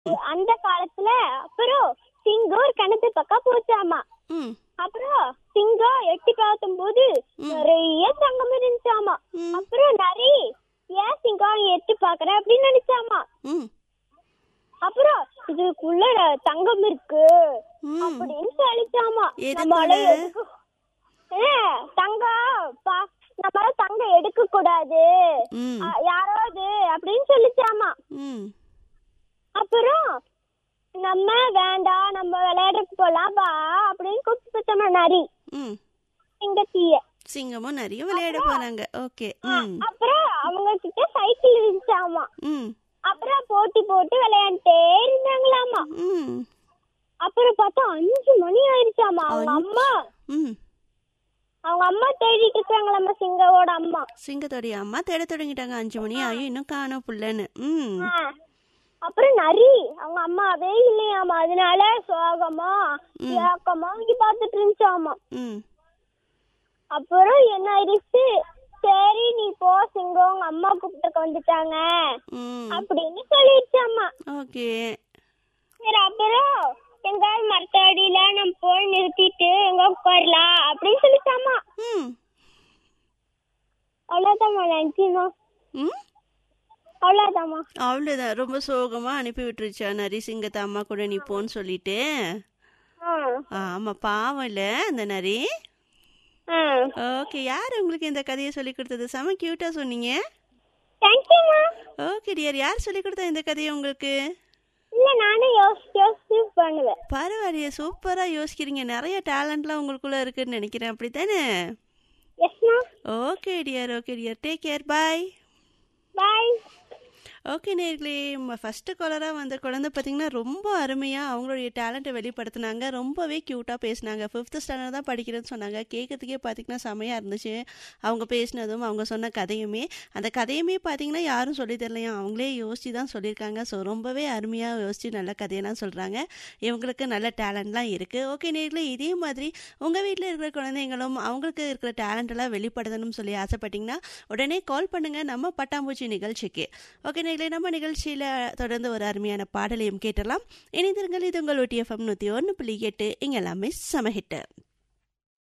அந்த காலத்துல அப்புறம் சிங்கம் ஒரு கிணத்து பக்கம் போச்சாமா ம் அப்புறம் சிங்கம் எட்டி பார்க்கும் போது ம். நிறைய தங்கம் இருந்துச்சாமா ம். அப்புறம் நரி ஏன் சிங்கம் எட்டி பாக்குற அப்படின்னு நினைச்சாமா ம் அப்புறம் இதுக்குள்ள தங்கம் இருக்கு ம் அப்படின்னு சொல்லிச்சாமா எதுக்குள்ள? நம்மளால எடுக்க ஏ, தங்கம் பா- நம்மளால தங்கம் எடுக்க கூடாது ம் அ, யாராவது அப்படின்னு சொல்லிச்சாமா ம் அப்புறம் நம்ம வேண்டாம் நம்ம விளையாடுறதுக்கு போலாம் வா அப்படின்னு கூப்பிட்டு போச்சோமா நரி ம் எங்க தீய சிங்கமும் நிறைய விளையாட போறாங்க ஓகே ம் அப்புறம் அவங்க கிட்ட சைக்கிள் இருந்துச்சாமா ம் அப்புறம் போட்டி போட்டு விளையாண்டே இருந்தாங்களாமா ம் அப்புறம் பார்த்தா அஞ்சு மணி ஆயிடுச்சாமா அவங்க அஞ்சு? அம்மா ம் அவங்க அம்மா தேடிட்டு இருக்காங்களாமா சிங்கவோட அம்மா சிங்கத்தோடைய அம்மா தேட தொடங்கிட்டாங்க அஞ்சு மணி ஆயும் இன்னும் காணோம் புள்ளன்னு ம் ஆ. அப்புறம் நரி அவங்க அம்மாவே இல்லையாமா அதனால சோகமா ம். ஏக்கமா இங்க பாத்துட்டு இருந்துச்சாமா ம் அப்புறம் என்ன ஆயிடுச்சு சரி நீ போ சிங்கம் உங்க அம்மா கூப்பிட்டுக்க வந்துட்டாங்க ம் அப்படின்னு சொல்லிடுச்சாமா ஓகே சரி அப்புறம் எங்காவது மரத்த அடியில நம்ம போய் நிறுத்திட்டு எங்க உட்காரலாம் அப்படின்னு சொல்லிச்சாமா ம் அவ்வளவுதாம்மா நன்றிமா ம் அவ்வளவுதாம்மா அவ்வளோதான் ரொம்ப சோகமாக அனுப்பி விட்டுருச்சா நரி சிங்கத்தை அம்மா கூட நீ போன்னு சொல்லிட்டு ஆ ஆமாம் பாவம் இல்லை அந்த நரி ஆ ஓகே யார் உங்களுக்கு இந்த கதையை சொல்லி கொடுத்தது செம க்யூட்டாக சொன்னீங்க தேங்க்யூம்மா ஓகே டியர் யார் சொல்லி கொடுத்தா இந்த கதையை உங்களுக்கு இல்ல நானே யோசிச்சு யோசிச்சு பண்ணுவேன் பரவாயில்லையே சூப்பராக யோசிக்கிறீங்க நிறைய டேலண்ட்லாம் உங்களுக்குள்ளே இருக்குன்னு நினைக்கிறேன் அப்படி தானே Esma okay dear okay dear take care bye bye okay நேர்களே ஃபஸ்ட்டு காலராக வந்த குழந்தை பார்த்தீங்கன்னா ரொம்ப அருமையாக அவங்களுடைய டேலண்ட்டை வெளிப்படுத்தினாங்க ரொம்பவே க்யூட்டாக பேசினாங்க ஃபிஃப்த்து ஸ்டாண்டர்ட் தான் படிக்கிறேன்னு சொன்னாங்க கேட்கறதுக்கே பார்த்தீங்கன்னா செமையாக இருந்துச்சு அவங்க பேசினதும் அவங்க சொன்ன கதையுமே அந்த கதையுமே பார்த்தீங்கன்னா யாரும் சொல்லி தரலையா அவங்களே யோசிச்சு தான் சொல்லியிருக்காங்க ஸோ ரொம்பவே அருமையாக யோசித்து நல்ல கதையெல்லாம் சொல்கிறாங்க இவங்களுக்கு நல்ல டேலண்ட்லாம் இருக்குது ஓகே நேர்களே இதே மாதிரி உங்கள் வீட்டில் இருக்கிற குழந்தைங்களும் அவங்களுக்கு இருக்கிற டேலண்டெல்லாம் வெளிப்படுத்தணும்னு சொல்லி ஆசைப்பட்டீங்கன்னா உடனே கால் பண்ணுங்கள் நம்ம பட்டாம்பூச்சி நிகழ்ச்சிக்கு ஓகே நேர்களே நம்ம நிகழ்ச்சியில் தொடர்ந்து ஒரு அருமையான பாடலையும் கேட்டலாம் இணைந்திருங்கள் இது உங்கள் ஒட்டிஎஃப்எம் நூற்றி ஒன்று புள்ளி எட்டு இங்கே எல்லாமே சமஹிட்டு